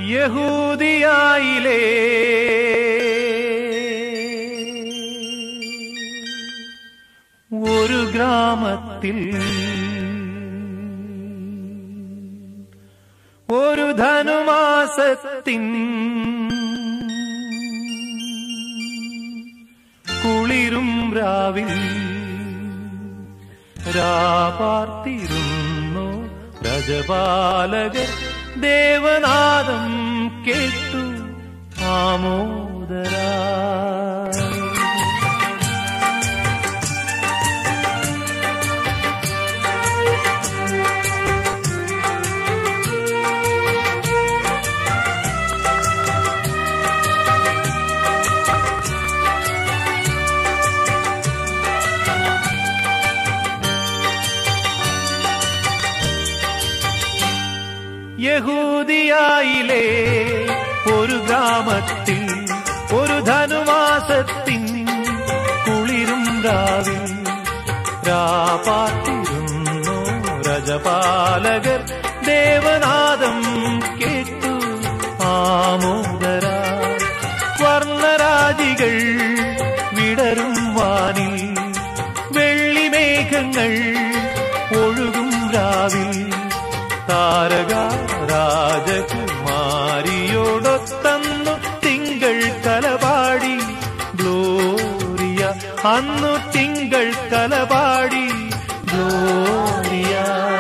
യഹൂദിയായിലേ ഒരു ഗ്രാമത്തിൽ ഒരു ധനുമാസത്തിൻ കുളിരും രാവിൽ രാപാർത്തിരുന്നു രജപാലകർ ദേവനാദം കേട്ടു ആമോദരാ യഹൂദിയായിലെ ഒരു ഗ്രാമത്തിൽ ഒരു ധനുമാസത്തിൻ കുളിരും രാവിൽ രാപാത്തിരുന്നു രജപാലകർ ദേവനാദം കേട്ടു ആമോദരാ വർണ്ണരാജികൾ വിടരും വാനിൽ വെള്ളിമേഘങ്ങൾ ഒഴുകും രാവിൽ താരക രാജകുമാരിയോടൊത്തന്നു തിങ്കൾ കലപാടി ഗ്ലോറിയ അന്നു തിങ്കൾ കലപാടി ഗ്ലോറിയ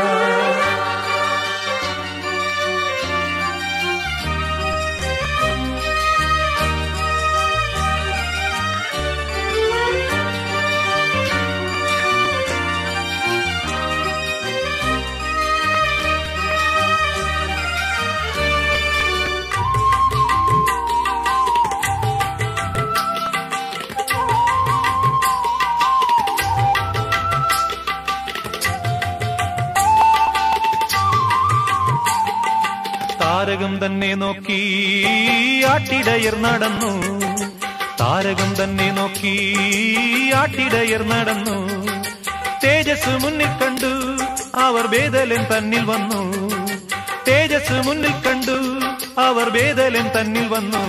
താരകം തന്നെ നോക്കി ആട്ടിടയർ നടന്നു താരകം തന്നെ നോക്കി ആട്ടിടയർ നടന്നു തേജസ് മുന്നിൽ കണ്ടു അവർ വേദലൻ തന്നിൽ വന്നു തേജസ് മുന്നിൽ കണ്ടു അവർ വേദലൻ തന്നിൽ വന്നു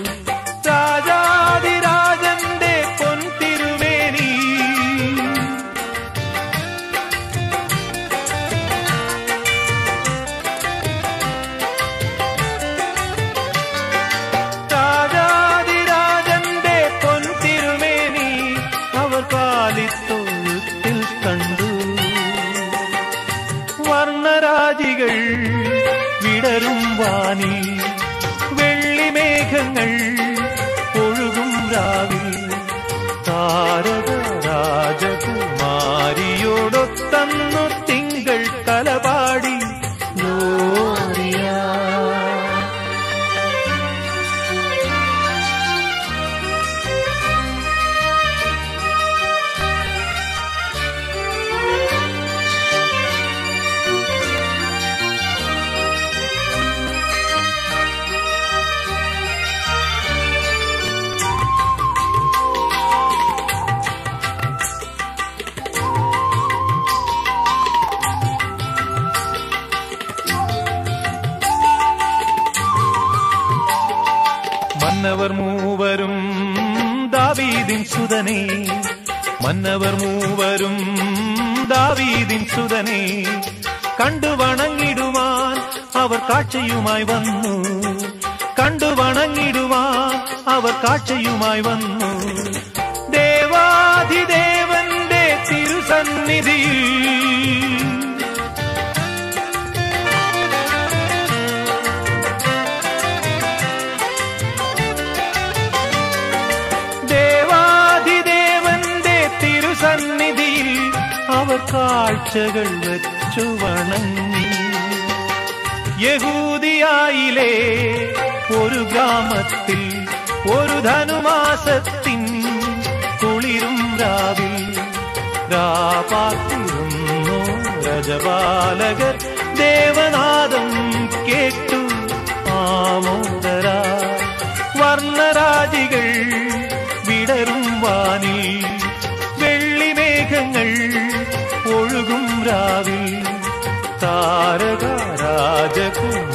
രാജാതിരാജന്റെ പൊൻതിരുമേനി രാജാതിരാജന്റെ പൊൻതിരുമേനി അവർ കാലിത്തൊഴുത്തിൽ കണ്ടു വർണ്ണരാജികൾ വിടരും വാനി വെള്ളിമേഘങ്ങൾ ഒഴുകും രാവിൽ താരക രാജകുമാരിയോടൊത്തന്നു തിങ്കൾ കലപാടി ഗ്ലോറിയ മന്നവർ മൂവരും ദാവീദിൻ സുതനെ മന്നവർ മൂവരും ദാവീദിൻ സുതനെ കണ്ടു വണങ്ങിടുവാൻ അവർ കാഴ്ചയുമായി വന്നു കണ്ടു വണങ്ങിടുവാൻ അവർ കാഴ്ചയുമായി വന്നു ദേവാധിദേവന്റെ തിരുസന്നിധിയിൽ ദേവാധിദേവന്റെ തിരുസന്നിധിയിൽ അവർ കാഴ്ചകൾ വെച്ചു വണങ്ങി യഹൂദിയായിലെ ഒരു ഗ്രാമത്തിൽ ഒരു ധനുമാസത്തിൻ കുളിരും രാവിൽ രാപാത്തിരുന്നു രജപാലകർ ദേവനാദം കേട്ടു ആമോദര വർണ്ണരാജികൾ വിടരും വാനിൽ വെള്ളിമേഘങ്ങൾ ഒഴുകും രാവിൽ താരക രാജകുമാർ